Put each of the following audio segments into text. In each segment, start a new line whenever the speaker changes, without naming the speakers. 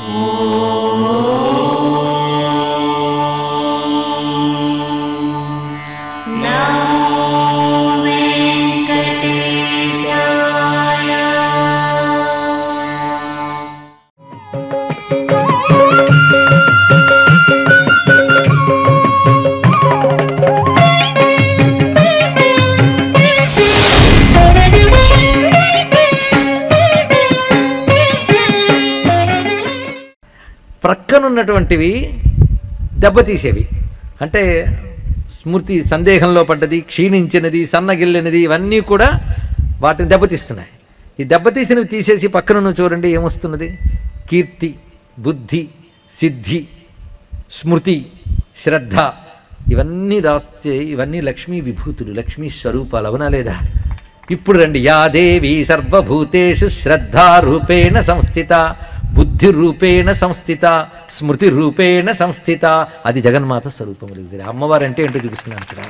ప్రక్కనున్నటువంటివి దెబ్బతీసేవి అంటే స్మృతి సందేహంలో పడ్డది క్షీణించినది సన్నగిల్లినది ఇవన్నీ కూడా వాటిని దెబ్బతీస్తున్నాయి ఈ దెబ్బతీసినవి తీసేసి పక్కన నువ్వు చూడండి ఏమొస్తున్నది కీర్తి బుద్ధి సిద్ధి స్మృతి శ్రద్ధ ఇవన్నీ రాస్తే ఇవన్నీ లక్ష్మీ విభూతులు లక్ష్మీ స్వరూపాలు అవునా లేదా ఇప్పుడు రండి యా దేవి సర్వభూతేషు శ్రద్ధారూపేణ సంస్థిత బుద్ధి రూపేణ సంస్థిత స్మృతి రూపేణ సంస్థిత అది జగన్మాత స్వరూపములు ఇక్కడ అమ్మవారు అంటే ఏంటో చూపిస్తున్నాను ఇక్కడ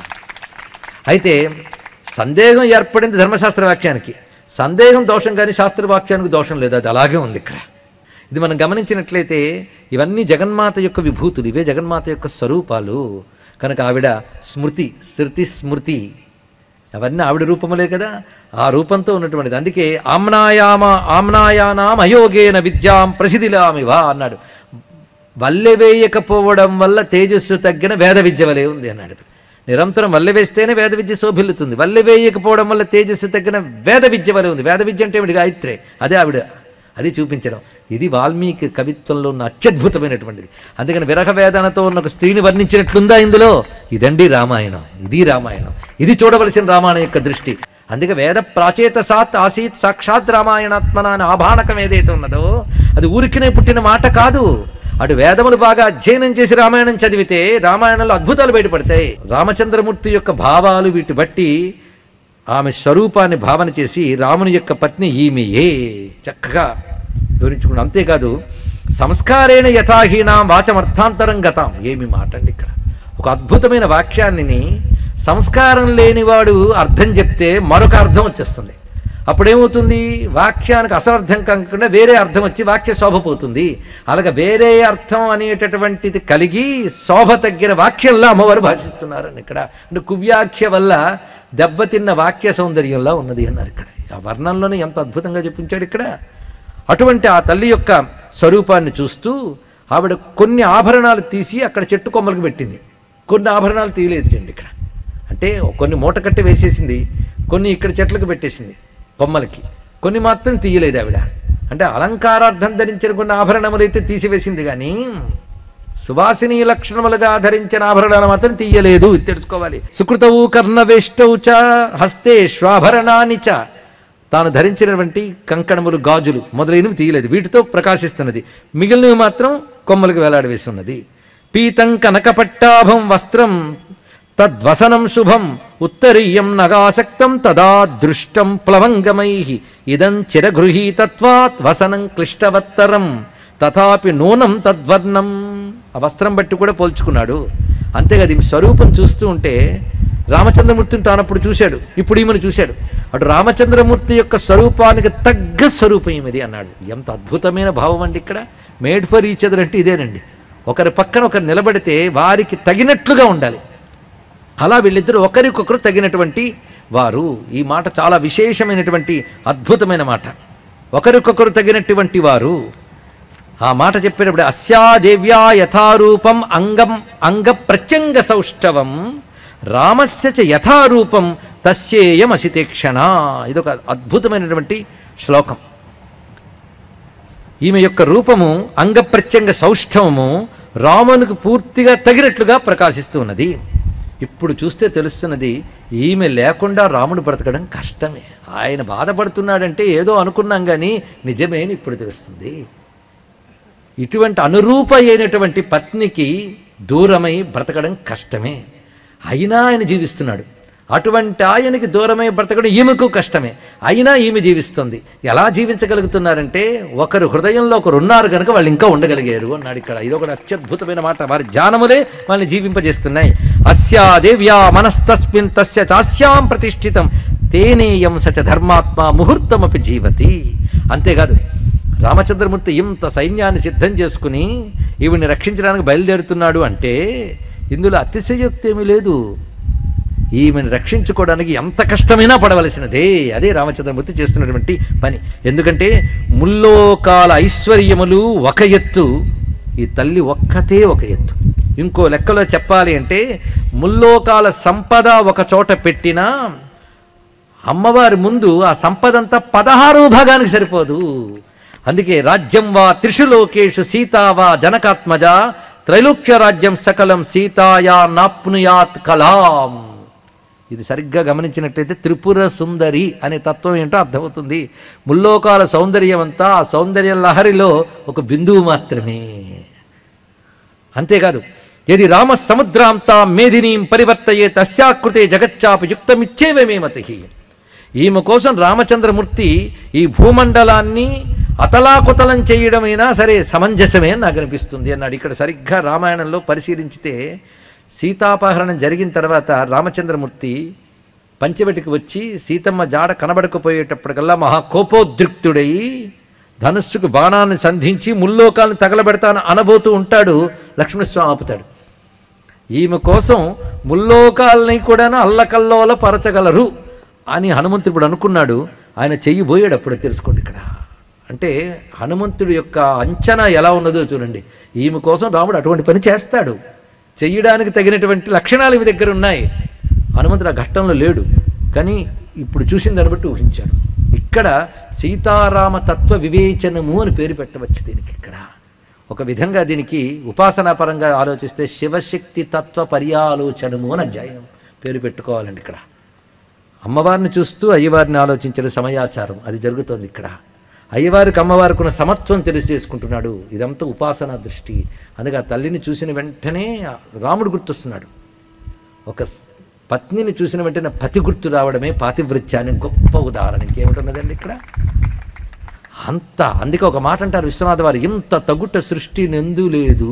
అయితే సందేహం ఏర్పడింది ధర్మశాస్త్ర వాక్యానికి సందేహం దోషం కానీ శాస్త్ర వాక్యానికి దోషం లేదు అది అలాగే ఉంది ఇక్కడ ఇది మనం గమనించినట్లయితే ఇవన్నీ జగన్మాత యొక్క విభూతులు ఇవే జగన్మాత యొక్క స్వరూపాలు కనుక ఆవిడ స్మృతి శృతి స్మృతి అవన్నీ ఆవిడ రూపములే కదా ఆ రూపంతో ఉన్నటువంటిది అందుకే ఆమ్నాయామ ఆమ్నాయానాం అయోగేన విద్యాం ప్రసిద్ధిలామివా అన్నాడు వల్లె వేయకపోవడం వల్ల తేజస్సు తగ్గిన వేద విద్య వలె ఉంది అన్నాడు నిరంతరం వల్లె వేస్తేనే వేద విద్య శోభిల్లుతుంది వల్లె వేయకపోవడం వల్ల తేజస్సు తగ్గిన వేద విద్య వలె ఉంది వేద విద్య అంటే ఏమిటి గాయత్రే అదే ఆవిడ అది చూపించడం ఇది వాల్మీకి కవిత్వంలో ఉన్న అత్యద్భుతమైనటువంటిది అందుకని విరహ వేదనతో ఉన్న ఒక స్త్రీని వర్ణించినట్లుందా ఇందులో ఇదండి రామాయణం ఇది రామాయణం ఇది చూడవలసిన రామాయణం యొక్క దృష్టి అందుకే వేద ప్రాచేత సాత్ ఆసీత్ సాక్షాత్ రామాయణాత్మన అని ఆభాణకం ఏదైతే ఉన్నదో అది ఊరికినే పుట్టిన మాట కాదు అటు వేదములు బాగా అధ్యయనం చేసి రామాయణం చదివితే రామాయణంలో అద్భుతాలు బయటపడతాయి రామచంద్రమూర్తి యొక్క భావాలు వీటి బట్టి ఆమె స్వరూపాన్ని భావన చేసి రాముని యొక్క పత్ని ఈమెయే చక్కగా వివరించుకున్నాం అంతేకాదు సంస్కారేణ యథాహీనాం వాచమర్థాంతరం గతాం ఏమి మాట అండి ఇక్కడ ఒక అద్భుతమైన వాక్యాన్ని సంస్కారం లేనివాడు అర్థం చెప్తే మరొక అర్థం వచ్చేస్తుంది అప్పుడేమవుతుంది వాక్యానికి అసలర్థం కాకుండా వేరే అర్థం వచ్చి వాక్య శోభ పోతుంది అలాగే వేరే అర్థం అనేటటువంటిది కలిగి శోభ తగ్గిన వాక్యంలో అమ్మవారు భాషిస్తున్నారని ఇక్కడ అంటే కువ్యాఖ్య వల్ల దెబ్బతిన్న వాక్య సౌందర్యంలా ఉన్నది అన్నారు ఇక్కడ ఆ వర్ణంలోనే ఎంత అద్భుతంగా చెప్పించాడు ఇక్కడ అటువంటి ఆ తల్లి యొక్క స్వరూపాన్ని చూస్తూ ఆవిడ కొన్ని ఆభరణాలు తీసి అక్కడ చెట్టు కొమ్మలకు పెట్టింది కొన్ని ఆభరణాలు తీయలేదు చూడండి ఇక్కడ అంటే కొన్ని మూట కట్టి వేసేసింది కొన్ని ఇక్కడ చెట్లకు పెట్టేసింది కొమ్మలకి కొన్ని మాత్రం తీయలేదు ఆవిడ అంటే అలంకారార్థం ధరించిన కొన్ని ఆభరణములు అయితే తీసివేసింది కానీ సువాసిని లక్షణములుగా ధరించిన ఆభరణాలు మాత్రం తీయలేదు ఇది తెలుసుకోవాలి సుకృతవు కర్ణవేష్టౌ చ హస్తే శ్వాభరణాని చ తాను ధరించినటువంటి కంకణములు గాజులు మొదలైనవి తీయలేదు వీటితో ప్రకాశిస్తున్నది మిగిలినవి మాత్రం కొమ్మలకు వేలాడవేసి ఉన్నది పీతం కనకపట్టాభం వస్త్రం తద్వసనం శుభం ఉత్తరీయం నగాసక్తం తదా దృష్టం ప్లవంగమై ఇదం చిరగృహీతత్వాత్ వసనం క్లిష్టవత్తరం తథాపి నూనం తద్వర్ణం ఆ వస్త్రం బట్టి కూడా పోల్చుకున్నాడు అంతేకాదు ఈ స్వరూపం చూస్తూ ఉంటే రామచంద్రమూర్తిని తానప్పుడు చూశాడు ఇప్పుడు ఈమెను చూశాడు అటు రామచంద్రమూర్తి యొక్క స్వరూపానికి తగ్గ స్వరూపం ఈమెది అన్నాడు ఎంత అద్భుతమైన భావం అండి ఇక్కడ మేడ్ ఫర్ ఈచ్ అదర్ అంటే ఇదేనండి ఒకరి పక్కన ఒకరు నిలబడితే వారికి తగినట్లుగా ఉండాలి అలా వీళ్ళిద్దరూ ఒకరికొకరు తగినటువంటి వారు ఈ మాట చాలా విశేషమైనటువంటి అద్భుతమైన మాట ఒకరికొకరు తగినటువంటి వారు ఆ మాట చెప్పేటప్పుడు అస్యాదేవ్యా యథారూపం అంగం అంగ ప్రత్యంగ సౌష్ఠవం రామస్య చ యథారూపం తస్యేయం అసితేక్షణ ఇదొక అద్భుతమైనటువంటి శ్లోకం ఈమె యొక్క రూపము అంగప్రత్యంగ సౌష్ఠవము రామునికి పూర్తిగా తగినట్లుగా ప్రకాశిస్తూ ఉన్నది ఇప్పుడు చూస్తే తెలుస్తున్నది ఈమె లేకుండా రాముడు బ్రతకడం కష్టమే ఆయన బాధపడుతున్నాడంటే ఏదో అనుకున్నాం కానీ నిజమే అని ఇప్పుడు తెలుస్తుంది ఇటువంటి అనురూప అయినటువంటి పత్నికి దూరమై బ్రతకడం కష్టమే అయినా ఆయన జీవిస్తున్నాడు అటువంటి ఆయనకి దూరమై బ్రతకడం ఈమెకు కష్టమే అయినా ఈమె జీవిస్తుంది ఎలా జీవించగలుగుతున్నారంటే ఒకరు హృదయంలో ఒకరు ఉన్నారు కనుక వాళ్ళు ఇంకా ఉండగలిగారు అన్నాడు ఇక్కడ ఇది ఒక అత్యద్భుతమైన మాట వారి ధ్యానములే వాళ్ళని జీవింపజేస్తున్నాయి అస్యా దేవ్యా మనస్తస్మిన్ తస్య చాస్యాం ప్రతిష్ఠితం తేనేయం సచ ధర్మాత్మ ముహూర్తమపి జీవతి అంతేకాదు రామచంద్రమూర్తి ఇంత సైన్యాన్ని సిద్ధం చేసుకుని ఈవిని రక్షించడానికి బయలుదేరుతున్నాడు అంటే ఇందులో అతిశయోక్తి ఏమీ లేదు ఈమెను రక్షించుకోవడానికి ఎంత కష్టమైనా పడవలసినదే అదే రామచంద్రమూర్తి చేస్తున్నటువంటి పని ఎందుకంటే ముల్లోకాల ఐశ్వర్యములు ఒక ఎత్తు ఈ తల్లి ఒక్కతే ఒక ఎత్తు ఇంకో లెక్కలో చెప్పాలి అంటే ముల్లోకాల సంపద ఒక చోట పెట్టినా అమ్మవారి ముందు ఆ సంపదంతా పదహారు భాగానికి సరిపోదు అందుకే రాజ్యం వా త్రిషు లోకేషు సీతా వా జనకాత్మజ త్రైలోక్య రాజ్యం సకలం సీతాయా నాప్నుయాత్ కలాం ఇది సరిగ్గా గమనించినట్లయితే త్రిపుర సుందరి అనే తత్వం ఏంటో అర్థమవుతుంది ముల్లోకాల సౌందర్యం అంతా ఆ సౌందర్య లహరిలో ఒక బిందువు మాత్రమే అంతేకాదు యది రామ సముద్రాంతా మేదినీం పరివర్తయే తస్యాకృతే జగచ్చాప యుక్తమిచ్చేవమే మతి ఈమె కోసం రామచంద్రమూర్తి ఈ భూమండలాన్ని అతలాకుతలం చేయడమైనా సరే సమంజసమే అని నాకు అనిపిస్తుంది అన్నాడు ఇక్కడ సరిగ్గా రామాయణంలో పరిశీలించితే సీతాపహరణం జరిగిన తర్వాత రామచంద్రమూర్తి పంచవటికి వచ్చి సీతమ్మ జాడ కనబడకపోయేటప్పటికల్లా మహాకోపోద్రిక్తుడై ధనుస్సుకు బాణాన్ని సంధించి ముల్లోకాలను తగలబెడతాను అనబోతూ ఉంటాడు లక్ష్మణస్వామి ఆపుతాడు ఈమె కోసం ముల్లోకాలని కూడా అల్లకల్లోల పరచగలరు అని హనుమంతుడు ఇప్పుడు అనుకున్నాడు ఆయన చెయ్యి పోయాడు అప్పుడే తెలుసుకోండి ఇక్కడ అంటే హనుమంతుడి యొక్క అంచనా ఎలా ఉన్నదో చూడండి ఈమె కోసం రాముడు అటువంటి పని చేస్తాడు చెయ్యడానికి తగినటువంటి లక్షణాలు ఈమె దగ్గర ఉన్నాయి హనుమంతుడు ఆ ఘట్టంలో లేడు కానీ ఇప్పుడు చూసిన దాన్ని బట్టి ఊహించాడు ఇక్కడ సీతారామ తత్వ వివేచనము అని పేరు పెట్టవచ్చు దీనికి ఇక్కడ ఒక విధంగా దీనికి ఉపాసనాపరంగా ఆలోచిస్తే శివశక్తి తత్వ పర్యాలోచనము అని అధ్యాయం పేరు పెట్టుకోవాలండి ఇక్కడ అమ్మవారిని చూస్తూ అయ్యవారిని ఆలోచించడం సమయాచారం అది జరుగుతోంది ఇక్కడ అయ్యవారికి అమ్మవారికి ఉన్న సమత్వం తెలియజేసుకుంటున్నాడు ఇదంతా ఉపాసన దృష్టి అందుకే ఆ తల్లిని చూసిన వెంటనే రాముడు గుర్తొస్తున్నాడు ఒక స్- పత్నిని చూసిన వెంటనే పతి గుర్తు రావడమే పాతివృత్యానికి గొప్ప ఉదాహరణ ఇంకేమిటున్నదండి ఇక్కడ అంత అందుకే ఒక మాట అంటారు విశ్వనాథ వారు ఇంత తగుట సృష్టి నెందు లేదు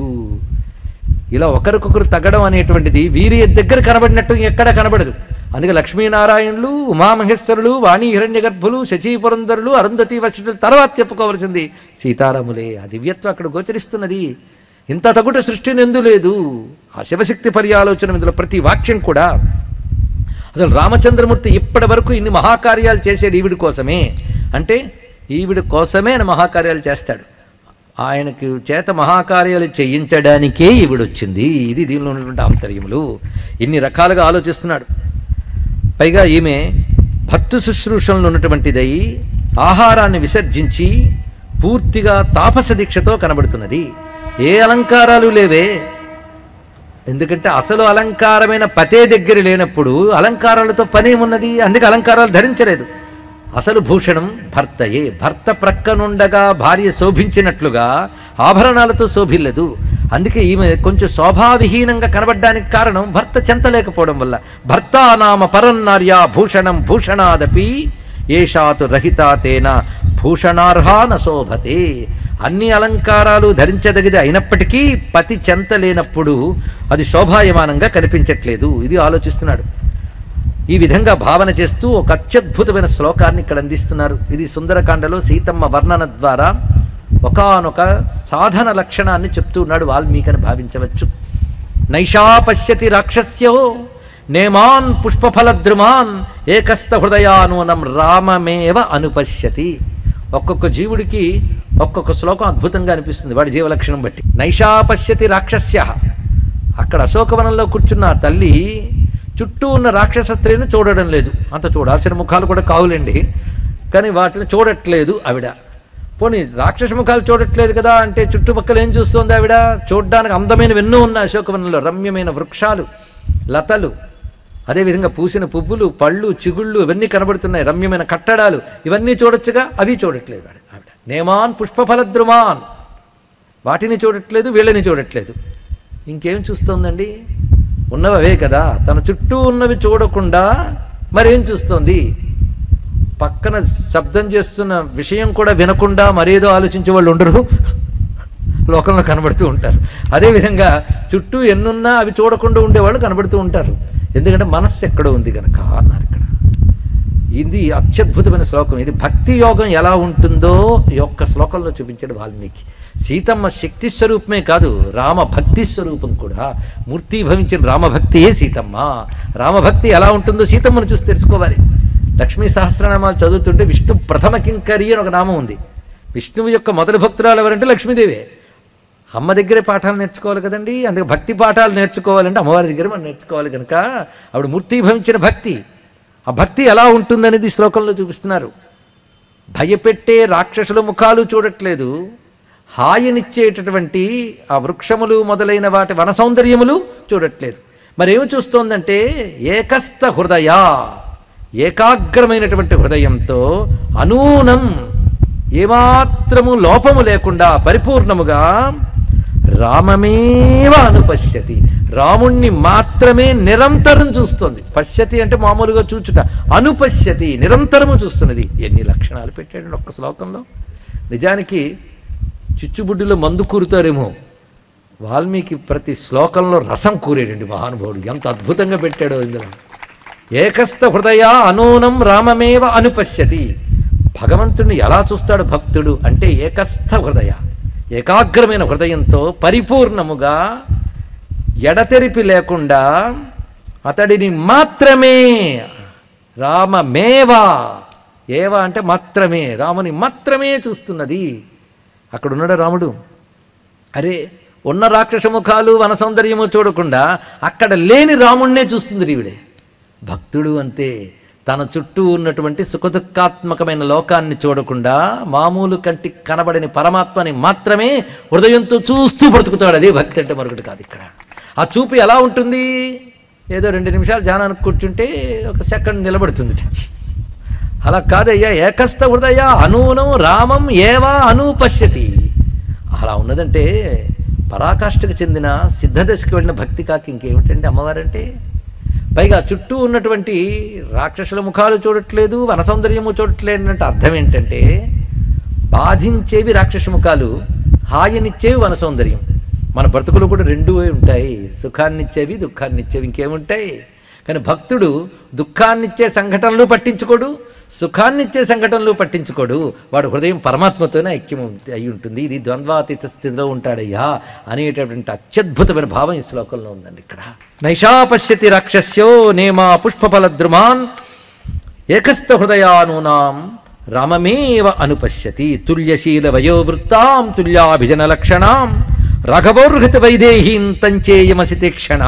ఇలా ఒకరికొకరు తగ్గడం అనేటువంటిది వీరి దగ్గర కనబడినట్టు ఎక్కడ కనబడదు అందుకే లక్ష్మీనారాయణులు ఉమామహేశ్వరులు వాణి హిరణ్య గర్భులు శచీపురంధరులు అరుంధతి వశులు తర్వాత చెప్పుకోవలసింది సీతారాములే ఆ దివ్యత్వం అక్కడ గోచరిస్తున్నది ఇంత తగుట సృష్టి నెందు లేదు ఆ శివశక్తి పర్యాలోచన ఇందులో ప్రతి వాక్యం కూడా అసలు రామచంద్రమూర్తి ఇప్పటి వరకు ఇన్ని మహాకార్యాలు చేసేది ఈవిడి కోసమే అంటే ఈవిడి కోసమే ఆయన మహాకార్యాలు చేస్తాడు ఆయనకు చేత మహాకార్యాలు చేయించడానికే ఈవిడొచ్చింది ఇది దీనిలో ఉన్నటువంటి ఆంతర్యములు ఇన్ని రకాలుగా ఆలోచిస్తున్నాడు పైగా ఈమె భక్తు శుశ్రూషణలో ఉన్నటువంటిదై ఆహారాన్ని విసర్జించి పూర్తిగా తాపస దీక్షతో కనబడుతున్నది ఏ అలంకారాలు లేవే ఎందుకంటే అసలు అలంకారమైన పతే దగ్గర లేనప్పుడు అలంకారాలతో పని ఉన్నది అందుకే అలంకారాలు ధరించలేదు అసలు భూషణం భర్తయే భర్త ప్రక్కనుండగా భార్య శోభించినట్లుగా ఆభరణాలతో శోభిల్లదు అందుకే ఈమె కొంచెం శోభావిహీనంగా కనబడ్డానికి కారణం భర్త చెంతలేకపోవడం వల్ల భర్త నామ పరన్నార్య భూషణం భూషణాదపి ఏషాతు రహితా తేన భూషణార్హా నశోభతే అన్ని అలంకారాలు ధరించదగిది అయినప్పటికీ పతి చెంత లేనప్పుడు అది శోభాయమానంగా కనిపించట్లేదు ఇది ఆలోచిస్తున్నాడు ఈ విధంగా భావన చేస్తూ ఒక అత్యద్భుతమైన శ్లోకాన్ని ఇక్కడ అందిస్తున్నారు ఇది సుందరకాండలో సీతమ్మ వర్ణన ద్వారా ఒకానొక సాధన లక్షణాన్ని చెప్తూ ఉన్నాడు వాల్మీకని భావించవచ్చు నైషా పశ్యతి రాక్షస్యో నేమాన్ పుష్పఫలద్రుమాన్ ఏకస్థ హృదయానూనం రామమేవ అనుపశ్యతి ఒక్కొక్క జీవుడికి ఒక్కొక్క శ్లోకం అద్భుతంగా అనిపిస్తుంది వాడి జీవలక్షణం బట్టి నైషా పశ్యతి రాక్షస్య అక్కడ అశోకవనంలో కూర్చున్న ఆ తల్లి చుట్టూ ఉన్న రాక్షస స్త్రీని చూడడం లేదు అంత చూడాల్సిన ముఖాలు కూడా కావులేండి కానీ వాటిని చూడట్లేదు ఆవిడ పోనీ రాక్షస ముఖాలు చూడట్లేదు కదా అంటే చుట్టుపక్కల ఏం చూస్తోంది ఆవిడ చూడడానికి అందమైన ఎన్నో ఉన్నాయి అశోకవనంలో రమ్యమైన వృక్షాలు లతలు అదేవిధంగా పూసిన పువ్వులు పళ్ళు చిగుళ్ళు ఇవన్నీ కనబడుతున్నాయి రమ్యమైన కట్టడాలు ఇవన్నీ చూడొచ్చుగా అవి చూడట్లేదు ఆవిడ ఆవిడ నేమాన్ పుష్పఫలద్రుమాన్ వాటిని చూడట్లేదు వీళ్ళని చూడట్లేదు ఇంకేం చూస్తోందండి ఉన్నవి అవే కదా తన చుట్టూ ఉన్నవి చూడకుండా మరేం చూస్తోంది పక్కన శబ్దం చేస్తున్న విషయం కూడా వినకుండా మరేదో ఆలోచించే వాళ్ళు ఉండరు లోకంలో కనబడుతూ ఉంటారు అదేవిధంగా చుట్టూ ఎన్నున్నా అవి చూడకుండా ఉండేవాళ్ళు కనబడుతూ ఉంటారు ఎందుకంటే మనస్సు ఎక్కడ ఉంది కనుక అన్నారు ఇక్కడ ఇది అత్యద్భుతమైన శ్లోకం ఇది భక్తి యోగం ఎలా ఉంటుందో ఈ యొక్క శ్లోకంలో చూపించాడు వాల్మీకి సీతమ్మ శక్తి స్వరూపమే కాదు రామ భక్తి స్వరూపం కూడా మూర్తి భవించిన రామభక్తియే సీతమ్మ రామభక్తి ఎలా ఉంటుందో సీతమ్మను చూసి తెలుసుకోవాలి లక్ష్మీ సహస్రనామాలు చదువుతుంటే విష్ణు ప్రథమ కింకరి అని ఒక నామం ఉంది విష్ణువు యొక్క మొదటి భక్తురాలు ఎవరంటే లక్ష్మీదేవే అమ్మ దగ్గరే పాఠాలు నేర్చుకోవాలి కదండి అందుకే భక్తి పాఠాలు నేర్చుకోవాలంటే అమ్మవారి దగ్గర మనం నేర్చుకోవాలి కనుక ఆవిడ మూర్తి భవించిన భక్తి ఆ భక్తి ఎలా ఉంటుందనేది ఈ శ్లోకంలో చూపిస్తున్నారు భయపెట్టే రాక్షసుల ముఖాలు చూడట్లేదు హాయినిచ్చేటటువంటి ఆ వృక్షములు మొదలైన వాటి వన సౌందర్యములు చూడట్లేదు మరేమి చూస్తోందంటే ఏకస్థ హృదయ ఏకాగ్రమైనటువంటి హృదయంతో అనూనం ఏమాత్రము లోపము లేకుండా పరిపూర్ణముగా రామమేవ అనుపశ్యతి రాముణ్ణి మాత్రమే నిరంతరం చూస్తోంది పశ్యతి అంటే మామూలుగా చూచుట అనుపశ్యతి నిరంతరము చూస్తున్నది ఎన్ని లక్షణాలు పెట్టాడు ఒక్క శ్లోకంలో నిజానికి చిచ్చుబుడ్డిలో మందు కూరుతారేమో వాల్మీకి ప్రతి శ్లోకంలో రసం కూరేడండి మహానుభావుడు ఎంత అద్భుతంగా పెట్టాడో ఇందులో ఏకస్థ హృదయ అనూనం రామమేవ అనుపశ్యతి భగవంతుణ్ణి ఎలా చూస్తాడు భక్తుడు అంటే ఏకస్థ హృదయ ఏకాగ్రమైన హృదయంతో పరిపూర్ణముగా ఎడతెరిపి లేకుండా అతడిని మాత్రమే రామమేవా ఏవ అంటే మాత్రమే రాముని మాత్రమే చూస్తున్నది అక్కడ ఉన్నాడు రాముడు అరే ఉన్న రాక్షస ముఖాలు వన సౌందర్యము చూడకుండా అక్కడ లేని రాముణ్ణే చూస్తుంది ఈవిడే భక్తుడు అంతే తన చుట్టూ ఉన్నటువంటి సుఖదుఖాత్మకమైన లోకాన్ని చూడకుండా మామూలు కంటికి కనబడని పరమాత్మని మాత్రమే హృదయంతో చూస్తూ బ్రతుకుతాడు అదే భక్తి అంటే మరొకటి కాదు ఇక్కడ ఆ చూపు ఎలా ఉంటుంది ఏదో రెండు నిమిషాలు ధ్యానానికి కూర్చుంటే ఒక సెకండ్ నిలబడుతుంది అలా కాదయ్యా ఏకస్థ హృదయ అనూనం రామం ఏవా అనూపశ్యతి అలా ఉన్నదంటే పరాకాష్ఠకు చెందిన సిద్ధదశకి వెళ్ళిన భక్తి కాక ఇంకేమిటండి అమ్మవారంటే పైగా చుట్టూ ఉన్నటువంటి రాక్షసుల ముఖాలు చూడట్లేదు వన సౌందర్యము చూడట్లేదు అంటే అర్థం ఏంటంటే బాధించేవి రాక్షస ముఖాలు హాయినిచ్చేవి వన సౌందర్యం మన బ్రతుకులు కూడా రెండూ ఉంటాయి సుఖాన్నిచ్చేవి దుఃఖాన్నిచ్చేవి ఇంకేముంటాయి కానీ భక్తుడు దుఃఖాన్నిచ్చే సంఘటనలు పట్టించుకోడు సుఖాన్నిచ్చే సంఘటనలు పట్టించుకోడు వాడు హృదయం పరమాత్మతోనే ఐక్యం ఉం- అయి ఉంటుంది ఇది ద్వంద్వాతీత స్థితిలో ఉంటాడయ్యా అనేటటువంటి అత్యద్భుతమైన భావం ఈ శ్లోకంలో ఉందండి ఇక్కడ నైషాపశ్యతి రాక్షస్యో నేమా పుష్పఫలద్రుమాన్ ఏకస్థ హృదయానూనాం రామమేవ అనుపశ్యతి తుల్యశీల వయోవృత్తాం తుల్యాభిజన లక్షణాం రాఘవోర్హత వైదేహీం తంచేయమసి తీక్షణ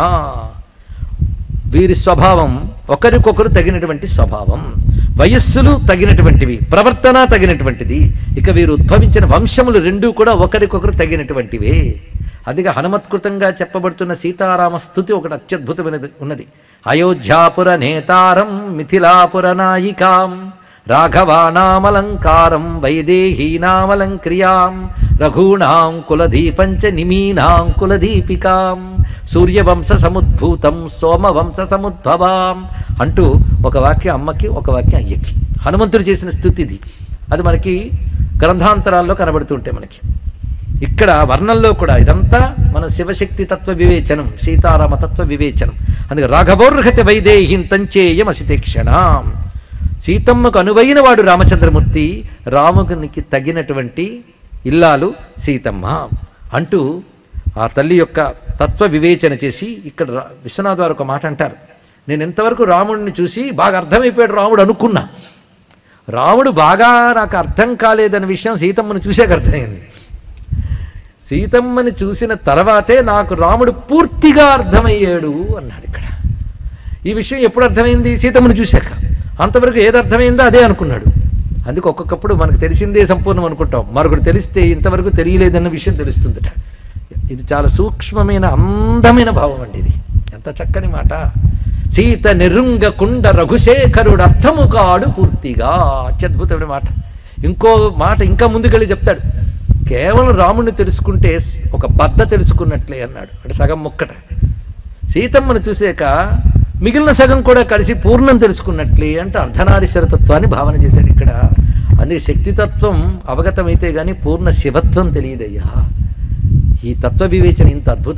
వీరి స్వభావం ఒకరికొకరు తగినటువంటి స్వభావం వయస్సులు తగినటువంటివి ప్రవర్తన తగినటువంటిది ఇక వీరు ఉద్భవించిన వంశములు రెండూ కూడా ఒకరికొకరు తగినటువంటివే అదిగా హనుమత్కృతంగా చెప్పబడుతున్న సీతారామ స్థుతి ఒకటి అత్యద్భుతమైనది ఉన్నది అయోధ్యాపుర నేతారం మిథిలాపుర నాయికాం రాఘవానామలంకారం వైదేహీనామలంక్రియాం రఘూణాం కులదీపంచ నిమీనాం కులదీపికాం సూర్యవంశ సముద్భూతం సోమవంశ సముద్భవాం అంటూ ఒక వాక్యం అమ్మకి ఒక వాక్యం అయ్యకి హనుమంతుడు చేసిన స్థుతి ఇది అది మనకి గ్రంథాంతరాల్లో కనబడుతుంటే మనకి ఇక్కడ వర్ణంలో కూడా ఇదంతా మన శివశక్తి తత్వ వివేచనం సీతారామ తత్వ వివేచనం అందుకే రాఘవోర్హతి వైదేహిం తంచేయం అసితేక్షణ సీతమ్మకు అనువైన వాడు రామచంద్రమూర్తి రామునికి తగినటువంటి ఇల్లాలు సీతమ్మ అంటూ ఆ తల్లి యొక్క తత్వ వివేచన చేసి ఇక్కడ రా- విశ్వనాథ్ వారు ఒక మాట అంటారు నేను ఎంతవరకు రాముడిని చూసి బాగా అర్థమైపోయాడు రాముడు అనుకున్నా రాముడు బాగా నాకు అర్థం కాలేదన్న విషయం సీతమ్మను చూసాక అర్థమైంది సీతమ్మని చూసిన తర్వాతే నాకు రాముడు పూర్తిగా అర్థమయ్యాడు అన్నాడు ఇక్కడ ఈ విషయం ఎప్పుడు అర్థమైంది సీతమ్మను చూశాక అంతవరకు ఏది అర్థమైందో అదే అనుకున్నాడు అందుకే ఒక్కొక్కప్పుడు మనకు తెలిసిందే సంపూర్ణం అనుకుంటాం మరొకటి తెలిస్తే ఇంతవరకు తెలియలేదన్న విషయం తెలుస్తుందట ఇది చాలా సూక్ష్మమైన అందమైన భావం అండి ఇది ఎంత చక్కని మాట సీత నిరుంగకుండ రఘుశేఖరుడు అర్థము కాడు పూర్తిగా అత్యద్భుతమైన మాట ఇంకో మాట ఇంకా ముందుకెళ్ళి చెప్తాడు కేవలం రాముడిని తెలుసుకుంటే ఒక బద్ద తెలుసుకున్నట్లే అన్నాడు అంటే సగం ముక్కట సీతమ్మను చూసాక మిగిలిన సగం కూడా కలిసి పూర్ణం తెలుసుకున్నట్లే అంటే అర్ధనారీశ్వర తత్వాన్ని భావన చేశాడు ఇక్కడ అందుకే శక్తితత్వం అవగతమైతే గాని పూర్ణ శివత్వం తెలియదయ్యా ఈ తత్వ వివేచన ఇంత అద్భుతం మొత్తం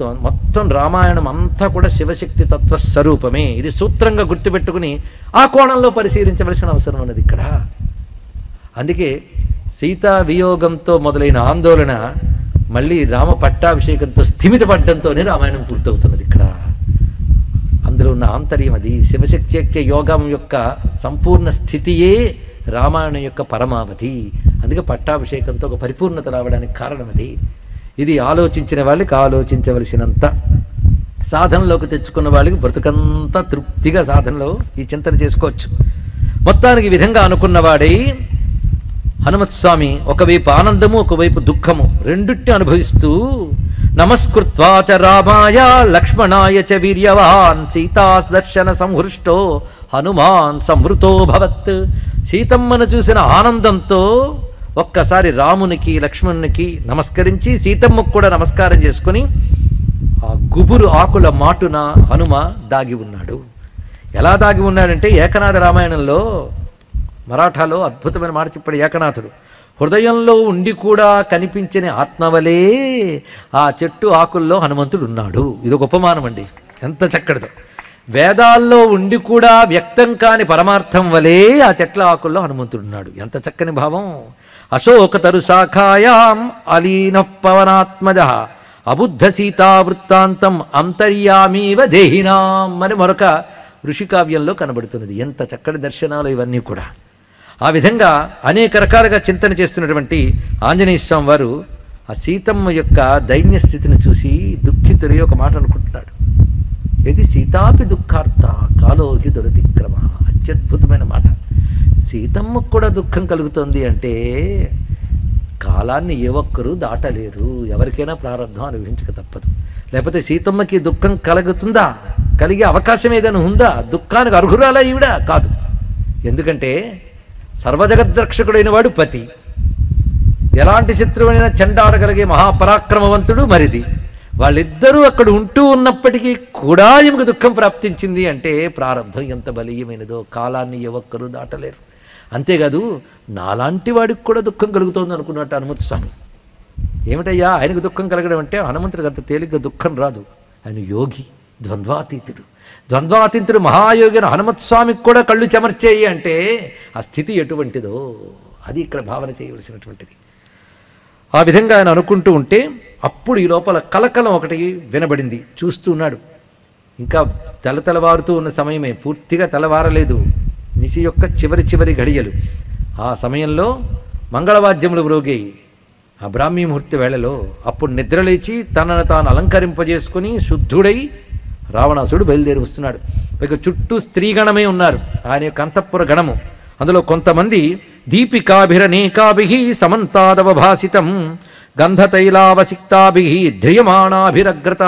మొత్తం రామాయణం అంతా కూడా శివశక్తి తత్వ స్వరూపమే ఇది సూత్రంగా గుర్తుపెట్టుకుని ఆ కోణంలో పరిశీలించవలసిన అవసరం ఉన్నది ఇక్కడ అందుకే సీతా వియోగంతో మొదలైన ఆందోళన మళ్ళీ రామ పట్టాభిషేకంతో స్థిమితపడ్డంతోనే రామాయణం పూర్తవుతున్నది ఇక్కడ అందులో ఉన్న ఆంతర్యం అది శివశక్తి యొక్క యోగం యొక్క సంపూర్ణ స్థితియే రామాయణం యొక్క పరమావధి అందుకే పట్టాభిషేకంతో ఒక పరిపూర్ణత రావడానికి కారణం అది ఇది ఆలోచించిన వాళ్ళకి ఆలోచించవలసినంత సాధనలోకి తెచ్చుకున్న వాళ్ళకి బ్రతుకంతా తృప్తిగా సాధనలో ఈ చింతన చేసుకోవచ్చు మొత్తానికి ఈ విధంగా అనుకున్నవాడై హనుమత్ స్వామి ఒకవైపు ఆనందము ఒకవైపు దుఃఖము రెండిట్టి అనుభవిస్తూ నమస్కృత్వా చ రామాయ లక్ష్మణాయ చ వీర్యవాన్ సీతా దర్శన సంహృష్టో హనుమాన్ సంవృతో భవత్ సీతమ్మను చూసిన ఆనందంతో ఒక్కసారి రామునికి లక్ష్మణునికి నమస్కరించి సీతమ్మకు కూడా నమస్కారం చేసుకుని ఆ గుబురు ఆకుల మాటున హనుమ దాగి ఉన్నాడు ఎలా దాగి ఉన్నాడంటే ఏకనాథ రామాయణంలో మరాఠాలో అద్భుతమైన మాట చెప్పాడు ఏకనాథుడు హృదయంలో ఉండి కూడా కనిపించని ఆత్మవలే ఆ చెట్టు ఆకుల్లో హనుమంతుడు ఉన్నాడు ఇది ఒక ఉపమానం అండి ఎంత చక్కటిదో వేదాల్లో ఉండి కూడా వ్యక్తం కాని పరమార్థం వలే ఆ చెట్ల ఆకుల్లో హనుమంతుడు ఉన్నాడు ఎంత చక్కని భావం అశోకతరు శాఖాయాం అలీన పవనాత్మజ అబుద్ధ సీతా వృత్తాంతం అంతర్యామీవ దేహినాం అని మరొక ఋషికావ్యంలో కనబడుతున్నది ఎంత చక్కటి దర్శనాలు ఇవన్నీ కూడా ఆ విధంగా అనేక రకాలుగా చింతన చేస్తున్నటువంటి ఆంజనేయ స్వామి వారు ఆ సీతమ్మ యొక్క దైన్య స్థితిని చూసి దుఃఖితుడి ఒక మాట అనుకుంటున్నాడు ఇది సీతాపి దుఃఖార్త కాలోకి దురతిక్రమ అత్యద్భుతమైన మాట సీతమ్మకు కూడా దుఃఖం కలుగుతుంది అంటే కాలాన్ని ఏ ఒక్కరూ దాటలేరు ఎవరికైనా ప్రారంభం అనుభవించక తప్పదు లేకపోతే సీతమ్మకి దుఃఖం కలుగుతుందా కలిగే అవకాశం ఏదైనా ఉందా దుఃఖానికి అర్హురాలా ఈవిడ కాదు ఎందుకంటే సర్వజగద్రక్షకుడైన వాడు పతి ఎలాంటి శత్రువైనా చెండాడగలిగే మహాపరాక్రమవంతుడు మరిది వాళ్ళిద్దరూ అక్కడ ఉంటూ ఉన్నప్పటికీ కూడా ఈమెకు దుఃఖం ప్రాప్తించింది అంటే ప్రారంధం ఎంత బలీయమైనదో కాలాన్ని ఏ ఒక్కరూ దాటలేరు అంతేకాదు నాలాంటి వాడికి కూడా దుఃఖం కలుగుతోంది అనుకున్నట్టు హనుమత్ స్వామి ఏమిటయ్యా ఆయనకు దుఃఖం కలగడం అంటే హనుమంతుడికి అంత తేలిగ్గా దుఃఖం రాదు ఆయన యోగి ద్వంద్వాతీతుడు ద్వంద్వాతీతుడు మహాయోగిన హనుమత్ స్వామికి కూడా కళ్ళు చెమర్చేయి అంటే ఆ స్థితి ఎటువంటిదో అది ఇక్కడ భావన చేయవలసినటువంటిది ఆ విధంగా ఆయన అనుకుంటూ ఉంటే అప్పుడు ఈ లోపల కలకలం ఒకటి వినబడింది చూస్తూ ఉన్నాడు ఇంకా తెల తెలవారుతూ ఉన్న సమయమే పూర్తిగా తెల్లవారలేదు నిశి యొక్క చివరి చివరి ఘడియలు ఆ సమయంలో మంగళవాద్యములు మ్రోగాయి ఆ బ్రాహ్మీ ముహూర్తి వేళలో అప్పుడు నిద్రలేచి తనను తాను అలంకరింపజేసుకుని శుద్ధుడై రావణాసుడు బయలుదేరి వస్తున్నాడు ఇక చుట్టూ స్త్రీగణమే ఉన్నారు ఆయన యొక్క అంతఃపుర గణము అందులో కొంతమంది దీపికాభిరనేకాభి సమంతాదవభాసితం గంధతైలావసిక్తాభి ధ్రియమాణాభిరగ్రత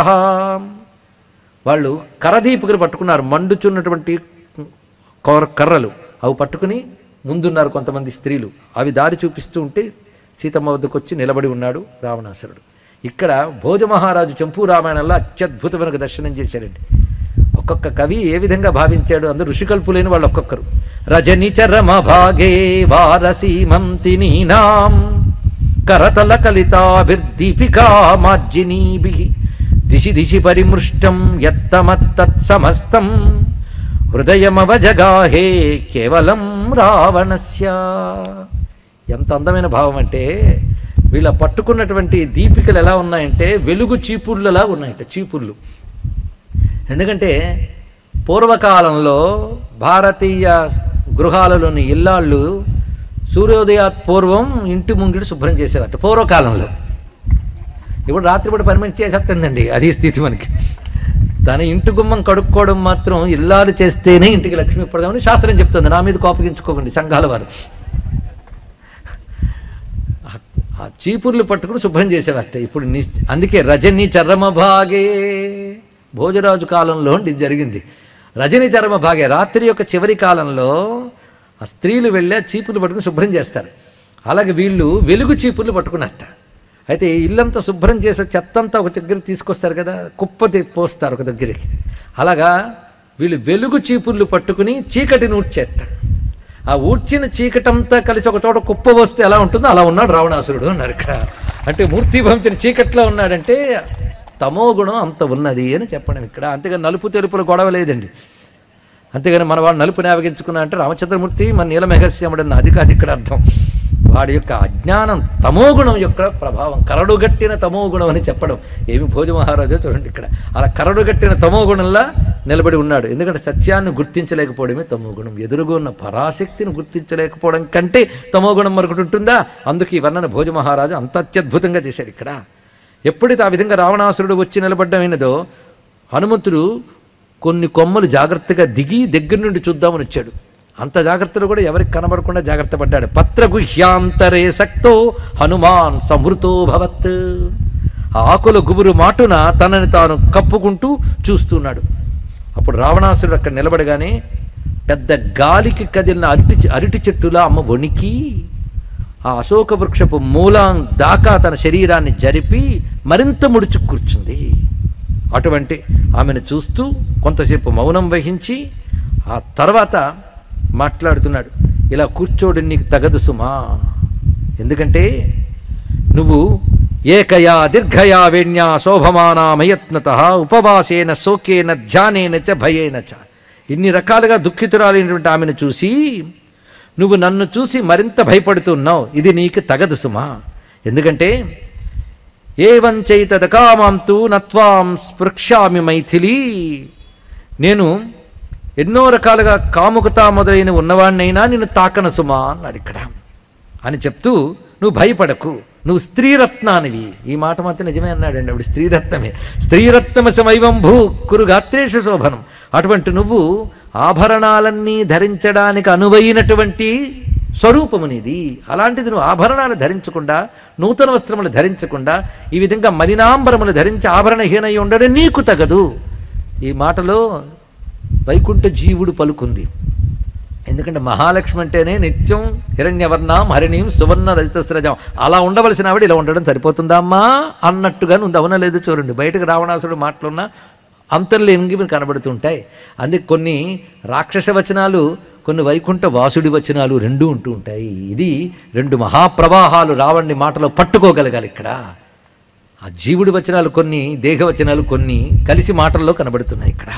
వాళ్ళు కరదీపికలు పట్టుకున్నారు మండుచున్నటువంటి కర- కర్రలు అవి పట్టుకుని ముందున్నారు కొంతమంది స్త్రీలు అవి దారి చూపిస్తూ ఉంటే సీతమ్మ వద్దకు వచ్చి నిలబడి ఉన్నాడు రావణాసురుడు ఇక్కడ భోజమహారాజు చంపూ రామాయణంలో అత్యద్భుతమైన ఒక దర్శనం చేశారండి ఒక్కొక్క కవి ఏ విధంగా భావించాడు అందరూ ఋషికల్పులైన వాళ్ళు ఒక్కొక్కరు రజని చరమ భాగే వారసీమంతినీనాం కరతల కలితాభిర్దీపికా మార్జినీభి దిశి దిశి పరిమృష్టం యత్తమత్తత్సమస్తం హృదయమవజగాహే కేవలం రావణస్య ఎంత అందమైన భావం అంటే వీళ్ళ పట్టుకున్నటువంటి దీపికలు ఎలా ఉన్నాయంటే వెలుగు చీపుళ్ళలా ఉన్నాయంట చీపుళ్ళు ఎందుకంటే పూర్వకాలంలో భారతీయ గృహాలలోని ఇల్లాళ్ళు సూర్యోదయాత్ పూర్వం ఇంటి ముంగిడి శుభ్రం చేసేవారు పూర్వకాలంలో ఇప్పుడు రాత్రిపూట పర్మిట్ చేసేస్తుందండి అది స్థితి మనకి తన ఇంటి గుమ్మం కడుక్కోవడం మాత్రం ఇల్లాలు చేస్తేనే ఇంటికి లక్ష్మి పడదామని శాస్త్రం చెప్తుంది నా మీద కోపగించుకోకండి సంఘాల వారు ఆ- ఆ చీపుర్లు పట్టుకుని శుభ్రం చేసేవారట ఇప్పుడు ని అందుకే రజని చర్మ భాగే భోజరాజు కాలంలో ఇది జరిగింది రజని చర్మ భాగే రాత్రి యొక్క చివరి కాలంలో ఆ స్త్రీలు వెళ్ళి ఆ చీపుర్లు పట్టుకుని శుభ్రం చేస్తారు అలాగే వీళ్ళు వెలుగు చీపుర్లు పట్టుకున్నట్ట అయితే ఇల్లంతా శుభ్రం చేసే చెత్తంతా ఒక దగ్గరికి తీసుకొస్తారు కదా కుప్ప తి- పోస్తారు ఒక దగ్గరికి అలాగా వీళ్ళు వెలుగు చీపుర్లు పట్టుకుని చీకటిని ఊడ్చేట ఆ ఊడ్చిన చీకటంతా కలిసి ఒక చోట కుప్ప వస్తే ఎలా ఉంటుందో అలా ఉన్నాడు రావణాసురుడు అన్నారు ఇక్కడ అంటే మూర్తి భవించిన చీకట్లో ఉన్నాడంటే తమో గుణం అంత ఉన్నది అని చెప్పడం ఇక్కడ అంతేగాని నలుపు తెలుపుల గొడవ లేదండి అంతేగాని మన వాడు నలుపు నేవగించుకున్నా అంటే రామచంద్రమూర్తి మన నీలమేఘశ్యాముడన్న అది కాదు ఇక్కడ అర్థం వాడి యొక్క అజ్ఞానం తమోగుణం యొక్క ప్రభావం కరడుగట్టిన తమోగుణం అని చెప్పడం ఏమి భోజ మహారాజో చూడండి ఇక్కడ అలా కరడుగట్టిన తమోగుణంలా నిలబడి ఉన్నాడు ఎందుకంటే సత్యాన్ని గుర్తించలేకపోవడమే తమోగుణం ఎదురుగా ఉన్న పరాశక్తిని గుర్తించలేకపోవడం కంటే తమోగుణం మరొకటి ఉంటుందా అందుకు ఈ వర్ణన భోజ మహారాజు అంత అత్యద్భుతంగా చేశాడు ఇక్కడ ఎప్పుడైతే ఆ విధంగా రావణాసురుడు వచ్చి నిలబడ్డమైనదో హనుమంతుడు కొన్ని కొమ్మలు జాగ్రత్తగా దిగి దగ్గర నుండి చూద్దామని వచ్చాడు అంత జాగ్రత్తలు కూడా ఎవరికి కనబడకుండా జాగ్రత్త పడ్డాడు పత్రగుహ్యాంతరే సక్తో హనుమాన్ సమృతో భవత్ ఆ ఆకుల గుబురు మాటున తనని తాను కప్పుకుంటూ చూస్తున్నాడు అప్పుడు రావణాసురుడు అక్కడ నిలబడగానే పెద్ద గాలికి కదిలిన అరటి అరటి చెట్టులా అమ్మ వణికి ఆ అశోక వృక్షపు మూలం దాకా తన శరీరాన్ని జరిపి మరింత ముడుచు కూర్చుంది అటువంటి ఆమెను చూస్తూ కొంతసేపు మౌనం వహించి ఆ తర్వాత మాట్లాడుతున్నాడు ఇలా కూర్చోడు నీకు తగదు సుమా ఎందుకంటే నువ్వు ఏకయా దీర్ఘయా వేణ్యా శోభమానామయత్నత ఉపవాసేన శోకేన ధ్యానేన చ భయేన చ ఇన్ని రకాలుగా దుఃఖితురాలైనటువంటి ఆమెను చూసి నువ్వు నన్ను చూసి మరింత భయపడుతున్నావు ఇది నీకు తగదు సుమా ఎందుకంటే ఏవం చైతదకామాంతు నత్వాం స్పృక్ష్యామి మైథిలి నేను ఎన్నో రకాలుగా కాముకత మొదలైన ఉన్నవాడినైనా నిన్ను తాకన సుమా అన్నాడు ఇక్కడ అని చెప్తూ నువ్వు భయపడకు నువ్వు స్త్రీరత్నానివి ఈ మాట మాత్రం నిజమే అన్నాడండి ఆవిడ స్త్రీరత్నమే స్త్రీరత్నమశమైవం భూ కురు గాత్రేష శోభనం అటువంటి నువ్వు ఆభరణాలన్నీ ధరించడానికి అనువైనటువంటి స్వరూపము నీది అలాంటిది నువ్వు ఆభరణాలు ధరించకుండా నూతన వస్త్రములు ధరించకుండా ఈ విధంగా మలినాంబరములు ధరించి ఆభరణహీనై ఉండడం నీకు తగదు ఈ మాటలో వైకుంఠ జీవుడు పలుకుంది ఎందుకంటే మహాలక్ష్మి అంటేనే నిత్యం హిరణ్యవర్ణం హరిణీం సువర్ణ రజతస్రజం అలా ఉండవలసిన ఆవిడ ఇలా ఉండడం సరిపోతుందా అమ్మా అన్నట్టుగానే ఉంది అవునా లేదు చూడండి బయటకు రావణాసుడు మాటలున్నా అంతర్లేనివి మీకు కనబడుతుంటాయి అందుకే కొన్ని రాక్షస వచనాలు కొన్ని వైకుంఠ వాసుడి వచనాలు రెండూ ఉంటూ ఉంటాయి ఇది రెండు మహాప్రవాహాలు రావణ్ణి మాటలో పట్టుకోగలగాలి ఇక్కడ ఆ జీవుడి వచనాలు కొన్ని దేహ వచనాలు కొన్ని కలిసి మాటల్లో కనబడుతున్నాయి ఇక్కడ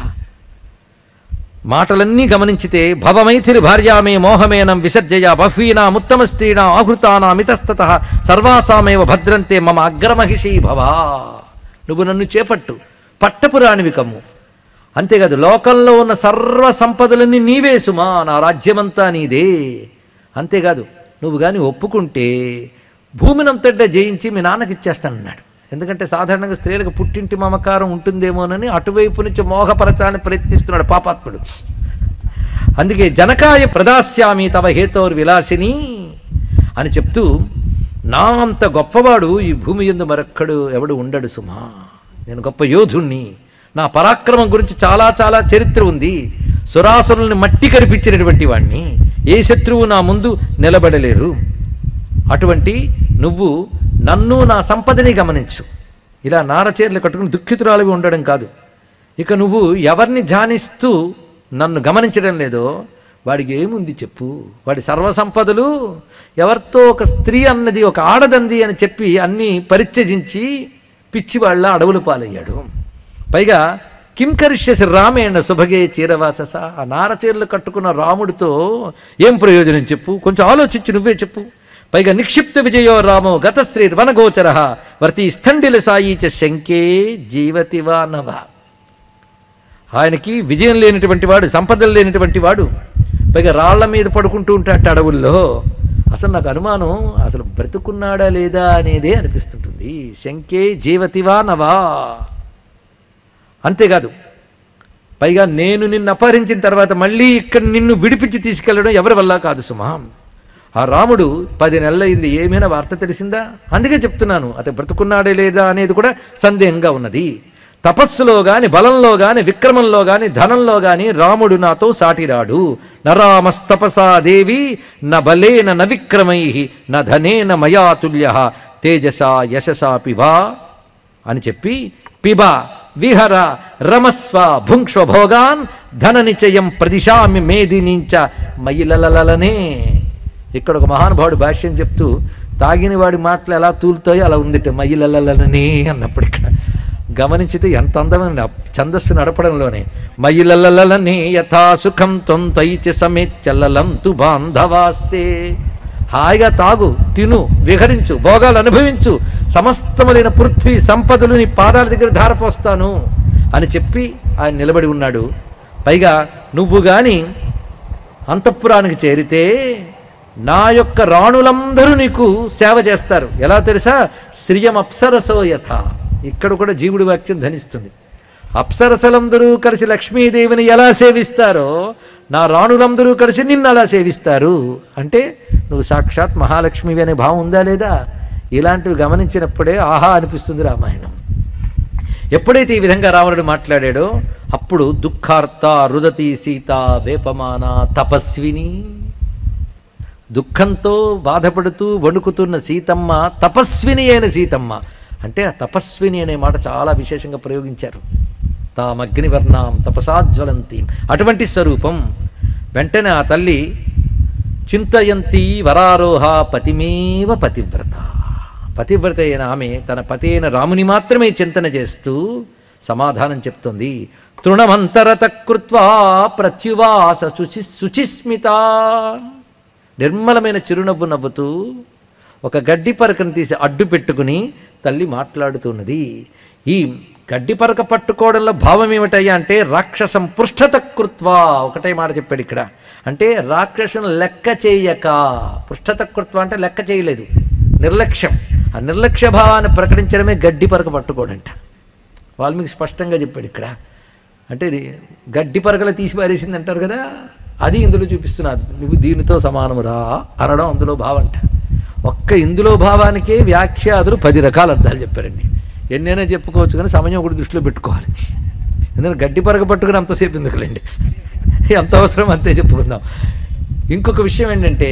మాటలన్నీ గమనించితే భవమైథిలి భార్యామే మోహమేనం విసర్జయ బహ్వీనా ముత్తమ స్త్రీణా ఆహృతానా మితస్తత సర్వాసామేవ భద్రంతే మమ అగ్రమహిషీ భవా నువ్వు నన్ను చేపట్టు పట్టపురాణివి కమ్ము అంతేకాదు లోకంలో ఉన్న సర్వ సంపదలన్నీ నీవే సుమా నా రాజ్యమంతా నీదే అంతేకాదు నువ్వు కానీ ఒప్పుకుంటే భూమినంతటా జయించి మీ నాన్నకి ఇచ్చేస్తానన్నాడు ఎందుకంటే సాధారణంగా స్త్రీలకు పుట్టింటి మమకారం ఉంటుందేమోనని అటువైపు నుంచి మోహపరచాలని ప్రయత్నిస్తున్నాడు పాపాత్ముడు అందుకే జనకాయ ప్రదాస్యామి తవ హేతోర్ విలాసిని అని చెప్తూ నా అంత గొప్పవాడు ఈ భూమి ఎందు మరొక్కడు ఎవడు ఉండడు సుమా నేను గొప్ప యోధుణ్ణి నా పరాక్రమం గురించి చాలా చాలా చరిత్ర ఉంది సురాసురుల్ని మట్టి కనిపించినటువంటి వాణ్ణి ఏ శత్రువు నా ముందు నిలబడలేరు అటువంటి నువ్వు నన్ను నా సంపదని గమనించు ఇలా నారచీరలు కట్టుకుని దుఃఖితురాలివి ఉండడం కాదు ఇక నువ్వు ఎవరిని ధ్యానిస్తూ నన్ను గమనించడం లేదో వాడికి ఏముంది చెప్పు వాడి సర్వసంపదలు ఎవరితో ఒక స్త్రీ అన్నది ఒక ఆడదంది అని చెప్పి అన్నీ పరిత్యజించి పిచ్చివాళ్ళ అడవులు పాలయ్యాడు పైగా కిం కరిష్యసి రామేణ శుభగే చీరవాసస ఆ నారచీరలు కట్టుకున్న రాముడితో ఏం ప్రయోజనం చెప్పు కొంచెం ఆలోచించి నువ్వే చెప్పు పైగా నిక్షిప్త విజయో రామో గతశ్రీ వనగోచర వర్తి స్థండిల సాయి చ శంకే జీవతివా నవ ఆయనకి విజయం లేనటువంటి వాడు సంపదలు లేనటువంటి వాడు పైగా రాళ్ల మీద పడుకుంటూ ఉంటాట అడవుల్లో అసలు నాకు అనుమానం అసలు బ్రతుకున్నాడా లేదా అనేదే అనిపిస్తుంటుంది శంకే జీవతివా నవా అంతేకాదు పైగా నేను నిన్ను అపహరించిన తర్వాత మళ్ళీ ఇక్కడ నిన్ను విడిపించి తీసుకెళ్ళడం ఎవరి వల్ల కాదు సుమా ఆ రాముడు పది నెలలైంది ఏమైనా వార్త తెలిసిందా అందుకే చెప్తున్నాను అతను బ్రతుకున్నాడే లేదా అనేది కూడా సందేహంగా ఉన్నది తపస్సులో గాని బలంలో గాని విక్రమంలో గాని ధనంలో గాని రాముడు నాతో సాటిరాడు నరామస్తపసా దేవి న బలేన న విక్రమై న ధనేన మయా తుల్య తేజసా యశసా పివా అని చెప్పి పిబ విహర రమస్వ భుంక్ష్వ భోగాన్ ధన నిచయం ప్రదిశామి మేదినించ మయిలలలనే ఇక్కడ ఒక మహానుభావుడు భాష్యం చెప్తూ తాగిన వాడి మాటలు ఎలా తూలుతాయో అలా ఉందిట మయిలలలనే అన్నప్పుడు ఇక్కడ గమనించితే ఎంత అందమైన ఛందస్సు నడపడంలోనే మయిలలలని యథాసుఖం తొంతైచి సమేచ్చలలం తు బాంధవాస్తే హాయిగా తాగు తిను విహరించు భోగాలు అనుభవించు సమస్తములైన పృథ్వీ సంపదలు నీ పాదాల దగ్గర ధారపోస్తాను అని చెప్పి ఆయన నిలబడి ఉన్నాడు పైగా నువ్వు గాని అంతఃపురానికి చేరితే నా యొక్క రాణులందరూ నీకు సేవ చేస్తారు ఎలా తెలుసా శ్రియం అప్సరసో యథ ఇక్కడ కూడా జీవుడి వాక్యం ధనిస్తుంది అప్సరసలందరూ కలిసి లక్ష్మీదేవిని ఎలా సేవిస్తారో నా రాణులందరూ కలిసి నిన్ను అలా సేవిస్తారు అంటే నువ్వు సాక్షాత్ మహాలక్ష్మివి అనే భావం ఉందా లేదా ఇలాంటివి గమనించినప్పుడే ఆహా అనిపిస్తుంది రామాయణం ఎప్పుడైతే ఈ విధంగా రావణుడు మాట్లాడాడో అప్పుడు దుఃఖార్త రుదతి సీత వేపమాన తపస్విని దుఃఖంతో బాధపడుతూ వణుకుతున్న సీతమ్మ తపస్విని అయిన సీతమ్మ అంటే ఆ తపస్విని అనే మాట చాలా విశేషంగా ప్రయోగించారు తామగ్నివర్ణాం తపసాజ్వలంతి అటువంటి స్వరూపం వెంటనే ఆ తల్లి చింతయంతి వరారోహ పతిమేవ పతివ్రత పతివ్రత అయిన ఆమె తన పతి అయిన రాముని మాత్రమే చింతన చేస్తూ సమాధానం చెప్తుంది తృణమంతరత కృత్వా ప్రత్యువాస శుచి శుచిస్మిత నిర్మలమైన చిరునవ్వు నవ్వుతూ ఒక గడ్డి పరకను తీసి అడ్డు పెట్టుకుని తల్లి మాట్లాడుతున్నది ఈ గడ్డి పరక పట్టుకోవడంలో భావం ఏమిటయ్యా అంటే రాక్షసం పృష్ఠత కృత్వా ఒకటే మాట చెప్పాడు ఇక్కడ అంటే రాక్షసును లెక్క చేయక పృష్ఠత కృత్వ అంటే లెక్క చేయలేదు నిర్లక్ష్యం ఆ నిర్లక్ష్య భావాన్ని ప్రకటించడమే గడ్డి పరక పట్టుకోడంట వాల్మీకి స్పష్టంగా చెప్పాడు ఇక్కడ అంటే ఇది గడ్డి పరకలు తీసి పారేసింది అంటారు కదా అది ఇందులో చూపిస్తున్నారు నువ్వు దీనితో సమానమురా అనడం అందులో భావంట ఒక్క ఇందులో భావానికే వ్యాఖ్యాతులు పది రకాల అర్థాలు చెప్పారండి ఎన్నైనా చెప్పుకోవచ్చు కానీ సమయం ఒకటి దృష్టిలో పెట్టుకోవాలి ఎందుకంటే గడ్డి పరక పట్టుకుని అంతసేపు ఎందుకులేండి ఎంత అవసరం అంతే చెప్పుకుందాం ఇంకొక విషయం ఏంటంటే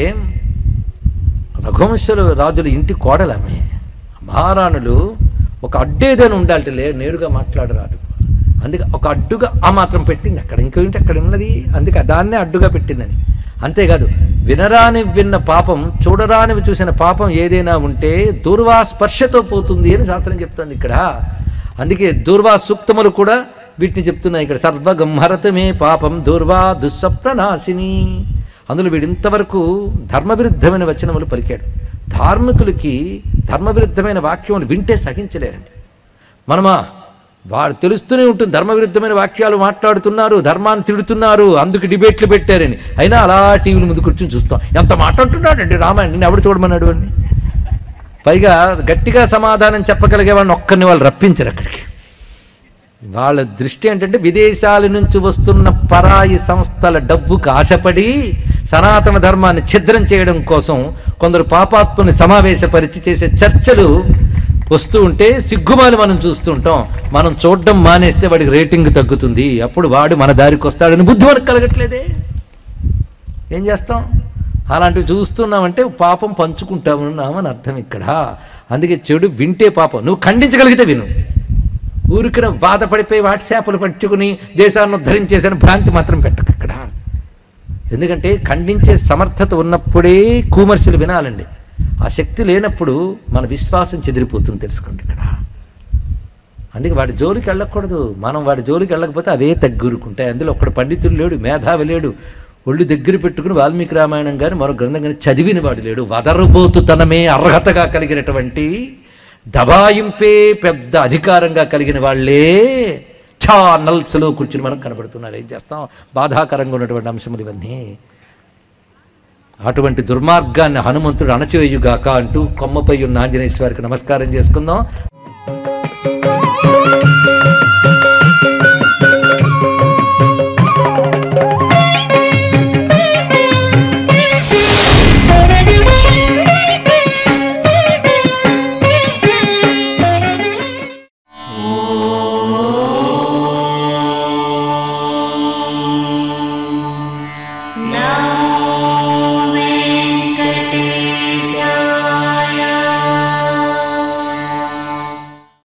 రఘువంశులు రాజుల ఇంటి కోడలు ఆమె మహారాణులు ఒక అడ్డు ఏదైనా ఉండాలంటే లే నేరుగా మాట్లాడరాదు అందుకే ఒక అడ్డుగా ఆ మాత్రం పెట్టింది అక్కడ ఇంకేంటి అక్కడ ఉన్నది అందుకే దాన్నే అడ్డుగా పెట్టిందని అంతేకాదు వినరాని విన్న పాపం చూడరానివి చూసిన పాపం ఏదైనా ఉంటే దూర్వా స్పర్శతో పోతుంది అని శాస్త్రం చెప్తుంది ఇక్కడ అందుకే దూర్వా సూక్తములు కూడా వీటిని చెప్తున్నాయి ఇక్కడ సర్వగంహరతమే పాపం దూర్వా దుస్వప్ననాశిని అందులో వీడు ఇంతవరకు ధర్మవిరుద్ధమైన వచనములు పలికాడు ధార్మికులకి ధర్మవిరుద్ధమైన వాక్యములు వింటే సహించలేరండి మనమా వాడు తెలుస్తూనే ఉంటుంది ధర్మవిరుద్ధమైన వాక్యాలు మాట్లాడుతున్నారు ధర్మాన్ని తిడుతున్నారు అందుకు డిబేట్లు పెట్టారని అయినా అలా టీవీల ముందు కూర్చొని చూస్తాం ఎంత మాట్లాడుతున్నాడండి రామాయణ నేను ఎవడు చూడమన్నాడు అని పైగా గట్టిగా సమాధానం చెప్పగలిగే వాడిని ఒక్కరిని వాళ్ళు రప్పించరు అక్కడికి వాళ్ళ దృష్టి ఏంటంటే విదేశాల నుంచి వస్తున్న పరాయి సంస్థల డబ్బుకు ఆశపడి సనాతన ధర్మాన్ని ఛిద్రం చేయడం కోసం కొందరు పాపాత్మని సమావేశపరిచి చేసే చర్చలు వస్తూ ఉంటే సిగ్గుమాలి మనం చూస్తూ ఉంటాం మనం చూడడం మానేస్తే వాడికి రేటింగ్ తగ్గుతుంది అప్పుడు వాడు మన దారికి వస్తాడని బుద్ధి మనకు కలగట్లేదే ఏం చేస్తాం అలాంటివి చూస్తున్నామంటే పాపం పంచుకుంటామన్నామని అర్థం ఇక్కడ అందుకే చెడు వింటే పాపం నువ్వు ఖండించగలిగితే విను ఊరికిన బాధపడిపోయి వాట్సాప్లు పట్టుకుని దేశాన్ని ఉద్ధరించేసిన భ్రాంతి మాత్రం పెట్టకు ఇక్కడ ఎందుకంటే ఖండించే సమర్థత ఉన్నప్పుడే కూమర్శలు వినాలండి ఆ శక్తి లేనప్పుడు మన విశ్వాసం చెదిరిపోతుంది తెలుసుకోండి ఇక్కడ అందుకే వాడి జోలికి వెళ్ళకూడదు మనం వాడి జోలికి వెళ్ళకపోతే అవే తగ్గురుకుంటాయి అందులో ఒక్కడు పండితుడు లేడు మేధావి లేడు ఒళ్ళు దగ్గర పెట్టుకుని వాల్మీకి రామాయణం కానీ మరో గ్రంథం కానీ చదివిన వాడు లేడు వదరుబోతుతనమే అర్హతగా కలిగినటువంటి దబాయింపే పెద్ద అధికారంగా కలిగిన వాళ్ళే ఛానల్స్లో కూర్చుని మనకు కనబడుతున్నారు ఏం చేస్తాం బాధాకరంగా ఉన్నటువంటి అంశములు ఇవన్నీ అటువంటి దుర్మార్గాన్ని హనుమంతుడు అణచివేయుగాక అంటూ కొమ్మపై ఉన్న ఆంజనేయ స్వారికి నమస్కారం చేసుకుందాం